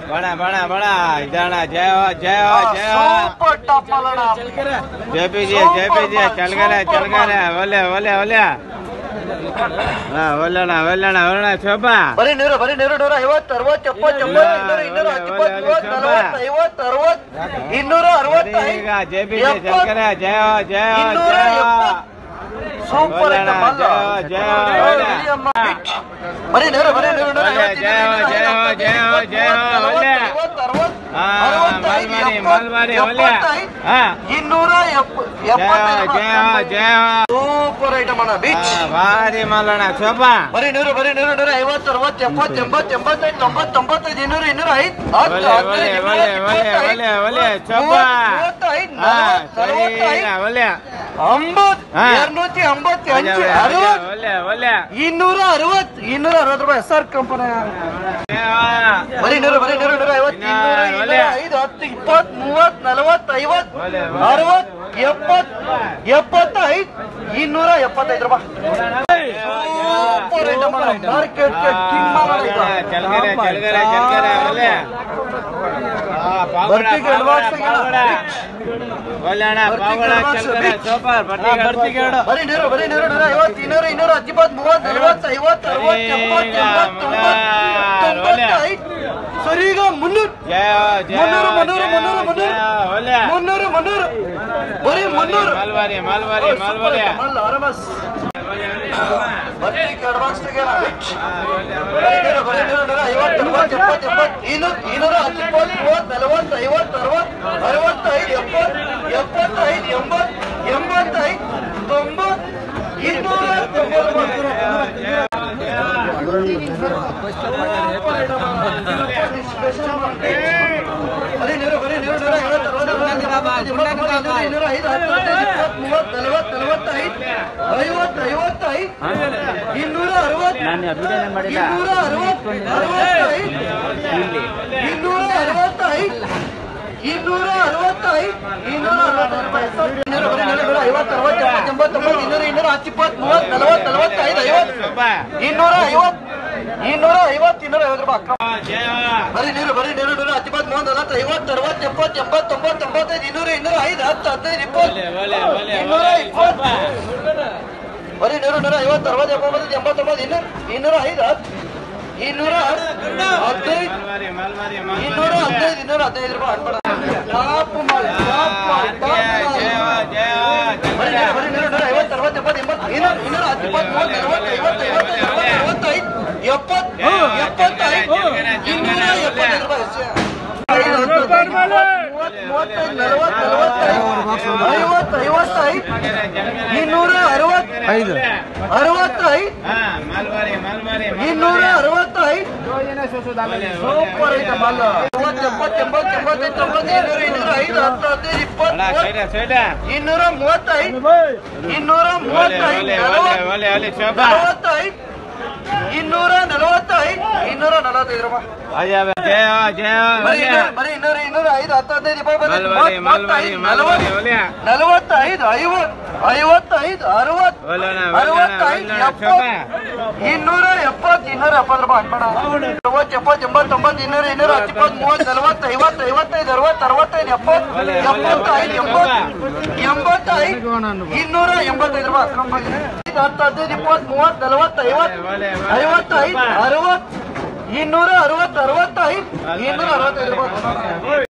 ಬಣ ಬಣ ಬಣ ಇದಣ ಜಯ ಹೋ ಜಯ ಹೋ ಜಯ ಹೋ ಸೂಪರ್ ಟಾಪ್ ಮಲ್ಲಣ್ಣ ಜೆಪಿಜಿ ಜೆಪಿಜಿ ಚಲ್ಗಲೆ ಚಲ್ಗಲೆ ಒಲೆ ಒಲೆ ಒಲೆ ಹಾ ಒಲ್ಲಣ ಒಲ್ಲಣ ಒಲ್ಲಣ ಶೋಭ ಬರೀ ನೂರು ಬರೀ ನೂರು ನೂರ ಐವತ್ತು ಅರವತ್ತು ಎಪ್ಪತ್ತು ಎಂಬತ್ತು ಇನ್ನೂರು ಇನ್ನೂರ ಹತ್ತಿಪ್ಪತ್ತು ಮೂವತ್ತು ನಲವತ್ತು ಐವತ್ತು ಅರವತ್ತು ಇನ್ನೂರ ಅರವತ್ತೈದು ಈಗ ಜೆಪಿಜಿ ಚಲ್ಗಲೆ ಜಯ ಹೋ ಜಯ ಹೋ ಇನ್ನೂರ ಜಯ ಹೋ ಎಪ್ಪತ್ತು. ಸೂಪರ್ ಒಲ್ಲಣ ಐಟಮ್ ಅಲ್ಲ ಜಯ ಹೋ ಜಯ ಹೋ ಒಲೆ ಬರೀ ನೂರು ಬರೀ ನೂರು ನೂರ ಒಲೆ ಜಯ ಹೋ ಜಯ ಹೋ ಜಯ ಹೋ ಜಯ ಹೋ ಒಲೆ ಹಾ ಮಾಲ್ಮಾರಿ ಮಾಲ್ಮಾರಿ ಒಲೆ ಹಾ ಇನ್ನೂರ ಎಪ್ಪ ಜಯ ಹೋ ಜಯ ಹೋ ಜಯ ಹೋ ಸೂಪರ್ ಐಟಮ್ ಅಣ್ಣ ಬಿಚ್ ಹಾ, ಭಾರಿ ಮಲ್ಲಣ ಶೋಭ ಬರೀ ನೂರು ಬರೀ ನೂರು ನೂರ ಐವತ್ತು ಅರವತ್ತು ಎಪ್ಪತ್ತು ಎಂಬತ್ತು ಎಂಬತ್ತೈದು ತೊಂಬತ್ತು ತೊಂಬತ್ತೈದು ಇನ್ನೂರು ಇನ್ನೂರ ಐದು ಹತ್ತು, ಒಲೆ ಒಲೆ ಹದಿನೈದು, ಒಲೆ ಇಪ್ಪತ್ತು, ಒಲೆ ಇಪ್ಪತ್ತೈದು, ಒಲೆ ಒಲೆ ಶೋಭ ಮೂವತ್ತು, ಮೂವತ್ತೈದು, ಹಾ ನಲವತ್ತು, ಸರಿ ನಲವತ್ತೈದು, ಒಲೆ ಅಂಬತ್ತು, ಹಾ. ಎರಡ್ನೂತಿ ಅಂಬತ್ತು ಒಲೆ ಅಂಚು, ಒಲೆ ಅರವತ್ತು, ಒಲೆ ಒಲೆ ಇನ್ನೂರ ಅರವತ್ತು ಇನ್ನೂರ ಅರವತ್ತು ರೂಪಾಯಿ ಎಸ್ ಆರ್ ಕಂಪನಿ ಜಯ ಹೋ. ಬರೀ ನೂರು ಬರೀ ನೂರು ನೂರ ಐವತ್ತು ಇನ್ನ ಇನ್ನೂರ ಒಲೆ. ಇನ್ನೂರ ಐದು ಹತ್ತು ಇಪ್ಪತ್ತು ಮೂವತ್ತು ನಲವತ್ತು ಐವತ್ತು ಒಲೆ, ಒಲೆ. ಅರವತ್ತು ಎಪ್ಪತ್ತು ಎಪ್ಪತ್ತೈದು ಇನ್ನೂರ ಎಪ್ಪತ್ತೈದು ರೂಪಾಯಿ ಸೂಪರ್ ಐಟಮ್ ಅಣ್ಣ. ಮಾರ್ಕೆಟ್ ಕಿಂಗ್ ಮಾಡೋಣ ಈಗ. ಚಲ್ಗರೆ ಚಲ್ಗರೆ ಚಲ್ಗರೆ ಒಲೆ ಆ, ಪಾವಗಡ, ಬರ್ತಿಗೆ advance ಪಾವಗಡ, ಪಾವಗಡ. ಒಲೆ ಅಣ್ಣ ಬರ್ತಿಗೆ ಪಾವಗಡ advance ಚಲ್ಗರೆ ಬಿಡಿ. ಸೂಪರ್ ಬರ್ತಿಗೆ advance. ಬರೀ ನೂರು ಬರೀ ನೂರು ನೂರ ಐವತ್ತು ಇನ್ನೂರು ಇನ್ನೂರ ಹತ್ತಿಪ್ಪತ್ತು ಮೂವತ್ತು ನಲವತ್ತು ಐವತ್ತು ಅರವತ್ತು ಎಪ್ಪತ್ತು ಎಂಬತ್ತು ತೊಂಬತ್ತು ತೊಂಬತ್ತೈದು ಸರಿ ಈಗ ಮುನ್ನೂರು ಜಯ ಹೋ, ಜಯ ಮುನ್ನೂರು, ಹೋ, ಮುನ್ನೂರು, ಜಯ ಮುನ್ನೂರು, ಹೋ, ಮುನ್ನೂರು. ಜಯ ಹೋ, ಒಲೆ ಮುನ್ನೂರು ಮುನ್ನೂರು ಬರೀ ಮುನ್ನೂರು ಮಲ್ಬಾರಿ ಮಲ್ಬಾರಿ ಮಲ್ಬಾರಿ ಅಲ್ಲ ಆರಾಮಸ್ ಬರ್ತಿಗೆ advance ತೆಗೆಯೋಣ, ಬಿಚ್. ಬರೀ ನೂರು, ಬರೀ ನೂರು, ನೂರ ಐವತ್ತು, ಅರವತ್ತು, ಎಪ್ಪತ್ತು, ಎಂಬತ್ತು, ಇನ್ನೂರು, ಇನ್ನೂರ ಹತ್ತು, ಇಪ್ಪತ್ತು, ಮೂವತ್ತು, ನಲವತ್ತು, ಐವತ್ತು, ಅರವತ್ತು, ಅರವತ್ತೈದು, ಎಪ್ಪತ್ತು, ಎಪ್ಪತ್ತೈದು, ಎಂಬತ್ತು, ಎಂಬತ್ತೈದು, ತೊಂಬತ್ತು, ಇನ್ನೂರ ಬರೀ ನೂರು, ಬರೀ ನೂರು, ನೂರ ಐವತ್ತು, ಅರವತ್ತು, ಎಪ್ಪತ್ತು, ಎಂಬತ್ತು, ಎಂಬತ್ತು, ಇನ್ನೂರು, ಇನ್ನೂರ ಐದು, ಹತ್ತು, ಹದಿನೈದು, ಇಪ್ಪತ್ತು, ಮೂವತ್ತು, ನಲವತ್ತು, ನಲವತ್ತೈದು, ಐವತ್ತು, ಐವತ್ತೈದು, ಇನ್ನೂರ ಅರವತ್ತು ಇನ್ನೂರ ಅರವತ್ತು ಅರವತ್ತೈದು ಇನ್ನೂರ ಅರವತ್ತೈದು ಇನ್ನೂರ ಅರವತ್ತೈದು ಇನ್ನೂರ ಅರವತ್ತೈದು ಇನ್ನೂರ ಬರೀ ನೂರ ನೂರ ಐವತ್ತು ಅರವತ್ತು ಎಪ್ಪತ್ತು ಎಂಬತ್ತೊಂಬತ್ತು ಇನ್ನೂರ ಇನ್ನೂರ ಹತ್ತು ಇಪ್ಪತ್ತು ಮೂವತ್ತು ನಲವತ್ತು ನಲವತ್ತೈದು ಐವತ್ತು ಶೋಭ ಇನ್ನೂರ ಐವತ್ತು ಇನ್ನೂರ ಐವತ್ತು ಇನ್ನೂರ ಐವತ್ತು ರೂಪಾಯಿ ಅಕ್ರಮ ಜಯ ಹೋ. ಬರೀ ನೀರು ಬರೀ ನೀರು ನೂರ ಹತ್ತಿಪ್ಪತ್ತು ಮೂವತ್ತು ನಲವತ್ತು ಐವತ್ತು ಅರವತ್ತು ಎಪ್ಪತ್ತು ಎಂಬತ್ತು ತೊಂಬತ್ತು ತೊಂಬತ್ತೈದು ಇನ್ನೂರ ಇನ್ನೂರ ಐದು ಹತ್ತು ಹದಿನೈದು ಇಪ್ಪತ್ತು ಒಲೆ ಒಲೆ ಒಲೆ ಇನ್ನೂರ ಒಲೆ ಇಪ್ಪತ್ತು ಬರೀ ನೂರು ನೂರ ಐವತ್ತು ಅರವತ್ತು ಎಪ್ಪತ್ತೊಂಬತ್ತು ಎಂಬತ್ತೊಂಬತ್ತು ಇನ್ನೂರು ಇನ್ನೂರ ಐದು ಹತ್ತು ಇನ್ನೂರ ಹದಿನೈದು ಮಲ್ಬಾರಿ ಮಲ್ಬಾರಿ ಇನ್ನೂರ ಹದಿನೈದು ಇನ್ನೂರ ಹದಿನೈದು ರೂಪಾಯಿ ಅನ್ಬೇಡ ಟಾಪ್ ಮಾಡಿ ಟಾಪ್ ಮಾಡಿ ಟಾಪ್ ಜಯ ಹೋ, ಮಾಡಿ ಜಯ ಹೋ, ಬರೀ ನೂರು ಬರೀ ನೂರು ನೂರ ಐವತ್ತು ಅರವತ್ತು ಎಪ್ಪತ್ತು ಎಂಬತ್ತು ಇನ್ನೂರ ಇನ್ನೂರ ಹತ್ತು ಇಪ್ಪತ್ತು ಮೂವತ್ತು ನಲವತ್ತು ಐವತ್ತು ಐವತ್ತು ಅರವತ್ತು ಅರವತ್ತೈದು ಎಪ್ಪತ್ತು ಎಪ್ಪತ್ತೈದು ಇನ್ನೂರ ಎಪ್ಪತ್ತೈದು ರೂಪಾಯಿ ಅಷ್ಟೇ. ಐದು, ಹತ್ತು, ಹದಿನೈದು, ಮೂವತ್ತು, ಮೂವತ್ತೈದು, ನಲವತ್ತು, ನಲವತ್ತೈದು, ಐವತ್ತು, ಐವತ್ತೈದು, ಇನ್ನೂರ ಅರವತ್ತೈದು ಅರವತ್ತೈದು ಹಾ ಮಲ್ಬಾರಿ ಮಲ್ಬಾರಿ ಇನ್ನೂರ ಅರವತ್ತೈದು ಸೂಪರ್ ಐಟಮ್ ಅಲ್ಲ ಮೂವತ್ತು ಎಪ್ಪತ್ತು ಎಂಬತ್ತು ಎಂಬತ್ತೈದು ತೊಂಬತ್ತು ಇನ್ನೂರ ಇನ್ನೂರ ಐದು ಹತ್ತು ಹದಿನೈದು ಇಪ್ಪತ್ತು ಅಣ್ಣ ಮೂವತ್ತು, ಸೈಡ ಸೈಡ ಇನ್ನೂರ ಮೂವತ್ತೈದು ಇನ್ನೂರ ಒಲೆ ಮೂವತ್ತೈದು ಒಲೆ ಒಲೆ ನಲವತ್ತು ಒಲೆ ಒಲೆ ಶೋಭ ನಲವತ್ತೈದು ಇನ್ನೂರ ನಲವತ್ತೈದು ಇನ್ನೂರ ನಲವತ್ತೈದು ರೂಪಾಯಿ ಜಯ ಹೋ, ಜಯ ಹೋ, ಜಯ ಹೋ, ಬರೀ ಒಲೆ ಇನ್ನೂರ ಬರೀ ಇನ್ನೂರ ಇನ್ನೂರ ಐದು ಹತ್ತು ಹದಿನೈದು ಇಪ್ಪತ್ತು ಮಲ್ಬಾರಿ ಮಲ್ಬಾರಿ ಮೂವತ್ತೈದು ಮಲ್ಬಾರಿ ನಲವತ್ತು ಒಲೆ ನಲವತ್ತೈದು ಐವತ್ತು ಐವತ್ತೈದು ಅರವತ್ತು ಒಲೆನ ಅರವತ್ತೈದು ಒಲೆನ ಶೋಭ ಎಪ್ಪತ್ತು ಇನ್ನೂರ ಎಪ್ಪತ್ತು ಇನ್ನೂರ ಎಪ್ಪತ್ತು ರೂಪಾಯಿ ಅನ್ಬೇಡ ಮೂವತ್ತು ಎಪ್ಪತ್ತು ಎಂಬತ್ತೊಂಬತ್ತು ಇನ್ನೂರ ಇನ್ನೂರ ಹತ್ತು ಇಪ್ಪತ್ತು ಮೂವತ್ತು ನಲವತ್ತು ಐವತ್ತು ಐವತ್ತೈದು ಅರವತ್ತು ಅರವತ್ತೈದು ಎಪ್ಪತ್ತು ಒಲೆ, ಒಲೆ, ಎಪ್ಪತ್ತೈದು ಒಲೆ, ಎಂಬತ್ತು ಎಂಬತ್ತೈದು ಇನ್ನೂರ ಎಂಬತ್ತೈದು ರೂಪಾಯಿ ಅಕ್ರಮ ಆಗಿದೆ. ಐದು, ಹತ್ತು ಹದಿನೈದು ಇಪ್ಪತ್ತು ಮೂವತ್ತು ನಲವತ್ತು ಐವತ್ತು ಒಲೆ, ಒಲೆ, ಐವತ್ತೈದು ಅರವತ್ತು ಇನ್ನೂರ ಅರವತ್ತು ಅರವತ್ತೈದು ಇನ್ನೂರ ಅರವತ್ತೈದು ರೂಪಾಯಿ